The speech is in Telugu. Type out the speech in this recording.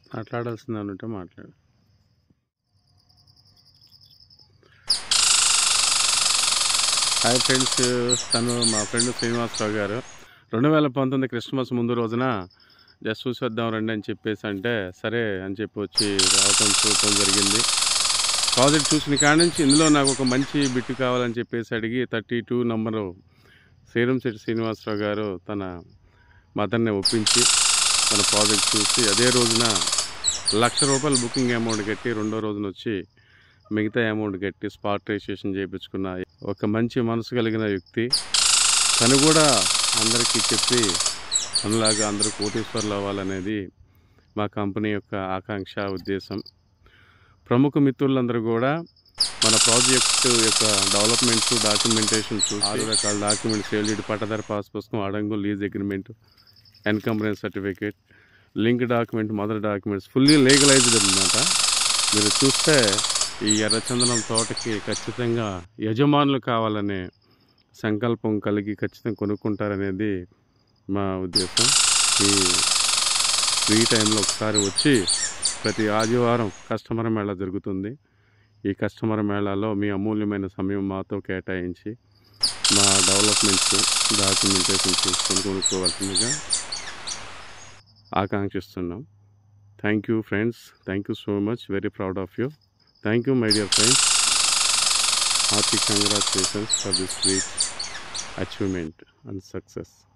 మాట్లాడాల్సింది ఉంటే మాట్లాడు హాయ్ ఫ్రెండ్స్ తను మా ఫ్రెండ్ శ్రీనివాసరావు గారు రెండు వేల పంతొమ్మిది క్రిస్మస్ ముందు రోజున జస్ట్ చూసేద్దాం రండి అని చెప్పేసి అంటే సరే అని చెప్పి వచ్చి రావటం చూడటం జరిగింది ప్రాజెక్ట్ చూసిన కాడ నుంచి ఇందులో నాకు ఒక మంచి బిట్ కావాలని చెప్పేసి అడిగి thirty two number Sriramsetti Srinivasarao గారు తన మదర్ని ఒప్పించి తన ప్రాజెక్ట్ చూసి అదే రోజున లక్ష రూపాయలు బుకింగ్ అమౌంట్ కట్టి రెండో రోజున వచ్చి మిగతా అమౌంట్ కట్టి స్పాట్ రిజిస్ట్రేషన్ చేయించుకున్న ఒక మంచి మనసు కలిగిన వ్యక్తి తను కూడా అందరికీ చెప్పి మనలాగా అందరూ కోటీశ్వర్లు అవ్వాలనేది మా కంపెనీ యొక్క ఆకాంక్ష ఉద్దేశం ప్రముఖ మిత్రులందరూ కూడా మన ప్రాజెక్ట్ యొక్క డెవలప్మెంట్స్ డాక్యుమెంటేషన్ చూసి ఆరు రకాల డాక్యుమెంట్స్ ఏలీడ్ పట్టదారి పాస్ పుస్తకం అడంగు lease agreement encumbrance certificate link document mother documents fully legalised అనమాట మీరు చూస్తే ఈ ఎర్రచందనం తోటకి ఖచ్చితంగా యజమానులు కావాలనే సంకల్పం కలిగి ఖచ్చితంగా కొనుక్కుంటారనేది మా ఉద్దేశం ఈ ఫ్రీ టైంలో ఒకసారి వచ్చి ప్రతి ఆదివారం కస్టమర్ మేళా జరుగుతుంది ఈ కస్టమర్ మేళాలో మీ అమూల్యమైన సమయం మాతో కేటాయించి మా డెవలప్మెంట్స్ డాక్యుమెంటేషన్ చూసుకొని కొనుక్కోవాల్సిందిగా ఆకాంక్షిస్తున్నాం thank you friends thank you so much very proud of you thank you my dear friends hearty congratulations for this great achievement and success